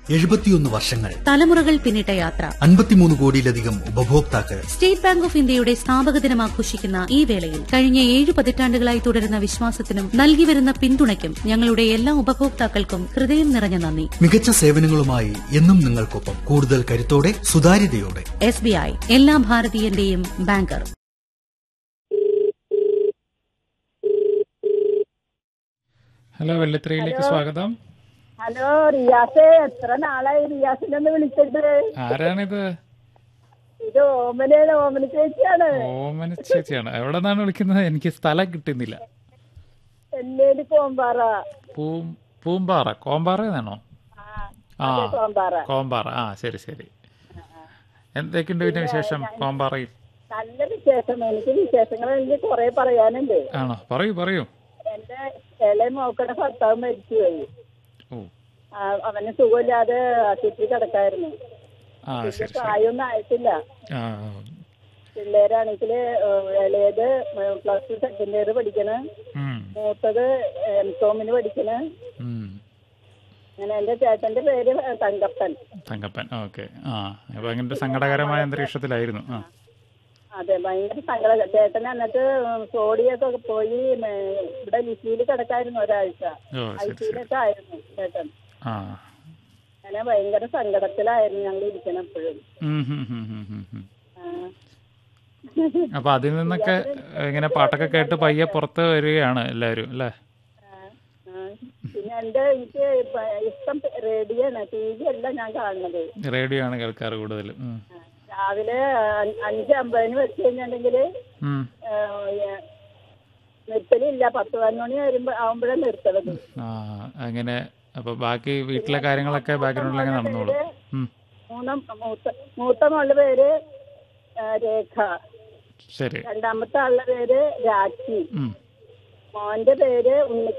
എഴുപത്തിയൊന്ന് വർഷങ്ങൾ തലമുറകൾ പിന്നിട്ട യാത്ര അൻപത്തിമൂന്ന് കോടിയിലധികം ഉപഭോക്താക്കൾ സ്റ്റേറ്റ് ബാങ്ക് ഓഫ് ഇന്ത്യയുടെ സ്ഥാപക ദിനം ആഘോഷിക്കുന്ന ഈ വേളയിൽ കഴിഞ്ഞ ഏഴ് പതിറ്റാണ്ടുകളായി തുടരുന്ന വിശ്വാസത്തിനും നൽകി വരുന്ന പിന്തുണയ്ക്കും ഞങ്ങളുടെ എല്ലാ ഉപഭോക്താക്കൾക്കും ഹൃദയം നിറഞ്ഞ നന്ദി മികച്ച സേവനങ്ങളുമായി എന്നും നിങ്ങൾക്കൊപ്പം കൂടുതൽ കരുത്തോടെ സുതാര്യതയോടെ എസ് ബി ഐ എല്ലാ ഭാരതീയന്റെയും ബാങ്കർ ഹലോ വെള്ളിത്തിരയിലേക്ക് സ്വാഗതം ഹലോ റിയാസേ എത്ര നാളായി റിയാസിനൊന്ന് വിളിച്ചിട്ട് ആരാണിത് ഇത് ഓമനയുടെ ഓമന ചേച്ചിയാണ് ഓമന ചേച്ചിയാണ് എവിടെ നിന്നാണ് വിളിക്കുന്നത് എനിക്ക് സ്ഥലം കിട്ടുന്നില്ല എല്ലേടി കോമ്പാറ പൂ പൂമ്പാറ കോമ്പാറ എന്നാണോ ആ അതെ, കോമ്പാറ കോമ്പാറ ആ ശരി ശരി എന്തൊക്കെയുണ്ട് പിന്നെ വിശേഷം കോമ്പാറയിൽ നല്ല വിശേഷം എനിക്ക് വിശേഷങ്ങൾ എനിക്ക് കുറെ പറയാനുണ്ട് ആണോ പറയൂ പറയൂ എന്റെ ഇളയ മോക്കടെ ഭർത്താവ് മരിച്ചുപോയി ഓ ആ, അവന് സുഖമില്ലാതെ ആശുപത്രി കിടക്കായിരുന്നു ആ ശരി ശരി പ്രായമൊന്നും ആയിട്ടില്ല ആ പിള്ളേരാണെങ്കിൽ ഇളയത് പ്ലസ് ടു സെക്കൻഡ് ഇയർ പഠിക്കണ് ഉം, മൂത്തത് എം കോമിന് പഠിക്കണ് ഉം. അങ്ങനെ എന്റെ ചേട്ടന്റെ പേര് തങ്കപ്പൻ തങ്കപ്പൻ ഓക്കെ ആ അപ്പൊ അങ്ങനത്തെ സങ്കടകരമായ അന്തരീക്ഷത്തിലായിരുന്നു ആ അതെ ഭയങ്കര സങ്കട ചേട്ടൻ എന്നിട്ട് സോഡിയൊക്കെ പോയി മേ- ഇവിടെ ലിസിയിൽ കിടക്കായിരുന്നു ഒരാഴ്ച ഓ ഐ ശരി ശരി സിയിലൊക്കെ ആയിരുന്നു ചേട്ടൻ ആ അങ്ങനെ ഭയങ്കര സങ്കടത്തിലായിരുന്നു ഞങ്ങൾ ഇരിക്കണം എപ്പോഴും ഉം, ഉം, ഉം, ഉം, ഉം, ഉം. അപ്പൊ അതിൽ നിന്നൊക്കെ ഇങ്ങനെ പാട്ടൊക്കെ കേട്ട് പയ്യെ പുറത്ത് വരികയാണ് എല്ലാവരും അല്ലേ പിന്നെ എന്റെ എനിക്ക് ഇപ്പ- ഇഷ്ടം റേഡിയോ ആണ് ടി വി അല്ല ഞാൻ കാണുന്നത് റേഡിയോ ആണ് കേൾക്കാറ് കൂടുതലും ഉം. രാവിലെ അ- അഞ്ച് അമ്പതിന് വെച്ച് കഴിഞ്ഞിട്ടുണ്ടെങ്കിൽ ഉം. നിർത്തലില്ല പത്ത് പതിനൊന്ന് മണി വരുമ്പോ ആവുമ്പോഴേ നിർത്തണത് ആ അങ്ങനെ അപ്പൊ ബാക്കി വീട്ടിലെ കാര്യങ്ങളൊക്കെ ബാക്ക്ഗ്രൗണ്ടിലൊക്കെ നടന്നോളും ഉം. മൂന്ന മൂത്ത മൂത്ത മോളുടെ പേര് ആ, രേഖ ശരി രണ്ടാമത്തെ ആളുടെ പേര് രാഖി ഉം. മോന്റെ പേര് ഉണ്ണി